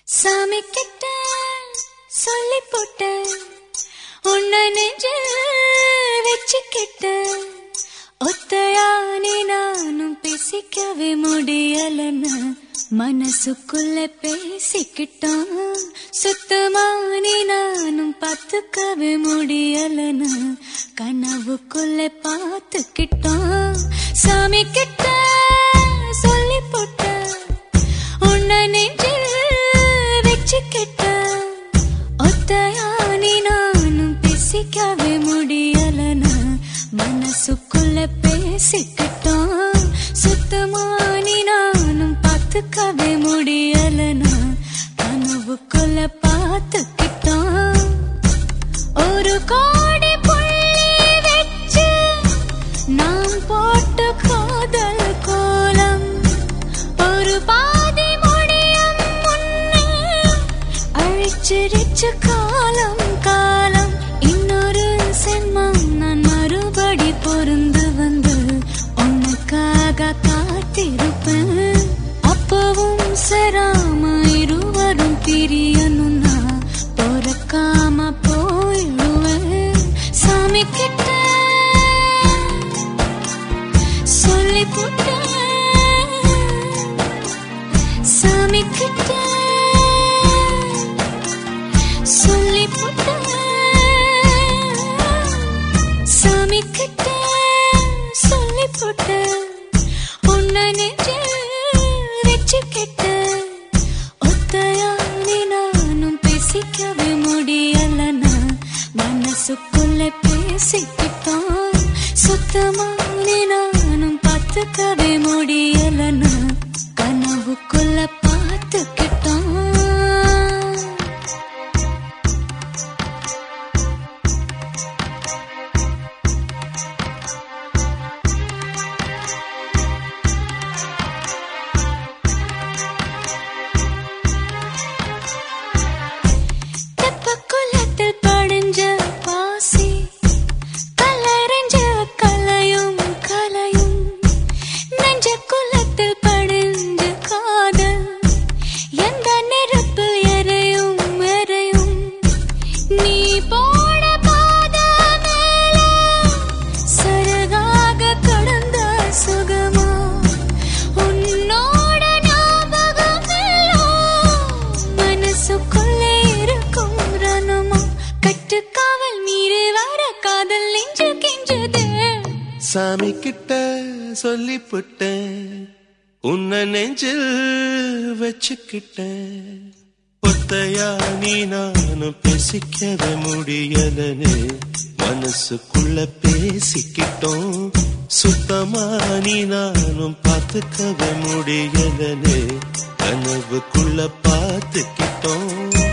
சாமி கிட்ட சொல்லி போட்ட உன்னை நெஞ்சு வச்சுக்கிட்ட ஒத்தையானே நானும் பேசிக்கவே முடியலன்னு மனசுக்குள்ள பேசிக்கிட்டோம் சுத்தமானே நானும் பார்த்துக்கவே முடியலன்னு கனவுக்குள்ள பார்த்துக்கிட்டோம் சாமி கிட்ட சொல்லி போட்ட உன்னை நெஞ்சில் வச்சுக்கிட்ட ஒத்தையானி நானும் பேசிக்கவே முடியலனா மனசுக்குள்ள பேசிக்கிட்டோம் சுத்தமானி நானும் பார்த்துக்கவே முடியலனா கனவுக்குள்ள பார்த்துக்கிட்டோம் ஒரு கோடி புள்ளி வச்சு நாம் போட்ட காதல் கோலம் ஒரு பாதி முடியும் முன்னே அழிச்சிருச்சு காலம் காலம் இன்னொரு சென்மம் நான் மறுபடி பொருந்து வந்து உனக்காக காத்திருப்பேன் அப்பவும் சராம இருவரும் பிரியணும்னா பொறக்காம போயிடுவேன் சாமி கிட்ட சொல்லி போட்டேன் சாமி கிட்ட சொல்லி போட்டேன் சாமி கிட்ட சொல்லி போட்டேன் உன்னை நெஞ்சில் வச்சுக்கிட்ட ஒத்தையானி நானும் பேசிக்கவே முடியலனா மனசுக்குள்ள பேசிக்கிட்டோம் சுத்தமானி நானும் பார்த்துக்கவே முடியலனா கனவுக்குள்ள பார்த்துக்கிட்டோம் தெப்பக்குளத்தில் படிஞ்ச பாசி கலரைஞ்ச கலையும் கலையும் நெஞ்ச குளத்தில் படிஞ்ச காதல் எந்த நெருப்பு எரையும் எரையும் நீ போட பாத மேல சரகாக கடந்த சுகமா உன்னோட ஞாபகம் எல்லாம் மனசுக்குள்ளே இருக்கும் ரணமா கட்டுக்காவல் மீறி வர காதல் நெஞ்சு கெஞ்சது சாமி கிட்ட சொல்லி புட்டேன் உன்னை நெஞ்சில் வச்சுக்கிட்டேன் ஒத்தையா நீ நானும் பேசிக்கவே முடியலன்னு மனசுக்குள்ள பேசிக்கிட்டோம் சுத்தமா நீ நானும் பார்த்துக்கவே முடியலன்னு கனவுக்குள்ள பார்த்துக்கிட்டோம்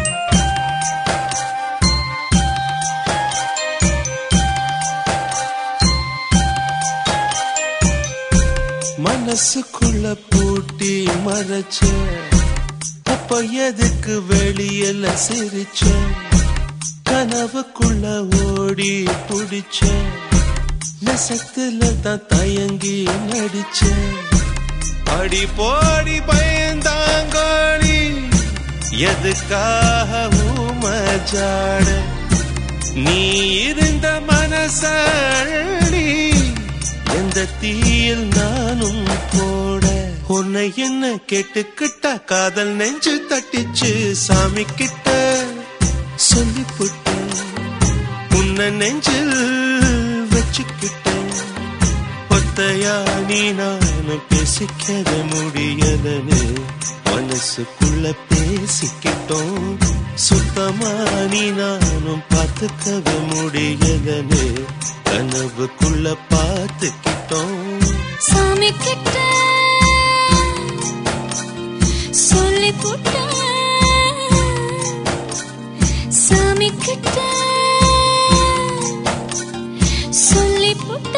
மனசுக்குள்ள பூட்டி மறைச்ச அப்ப எதுக்கு வெளியில சிரிச்ச கனவுக்குள்ள ஓடி புடிச்ச நெசத்துல தான் தயங்கி நடிச்ச அடி போடி பயந்தாங்கோடி எதுக்காக ஊமஜாட நீ இருந்த மனசடி எந்த தீயில் நானும் போட உன்னை என்ன கேட்டுக்கிட்டா காதல் நெஞ்சு தட்டிச்சு சாமி கிட்ட சொல்லி புட்டேன் உன்னை நெஞ்சில் வச்சுக்கிட்டேன் ஒத்தையா நீ நானும் பேசிக்கவே முடியலன்னு மனசுக்குள்ள பேசிக்கிட்டோம் சுத்தமா நீ நானும் பார்த்துக்கவே முடியலன்னு கனவுக்குள்ள பார்த்துக்கிட்டோம் சாமி கிட்ட சொல்லி போட்ட சாமி கிட்ட சொல்லி போட்ட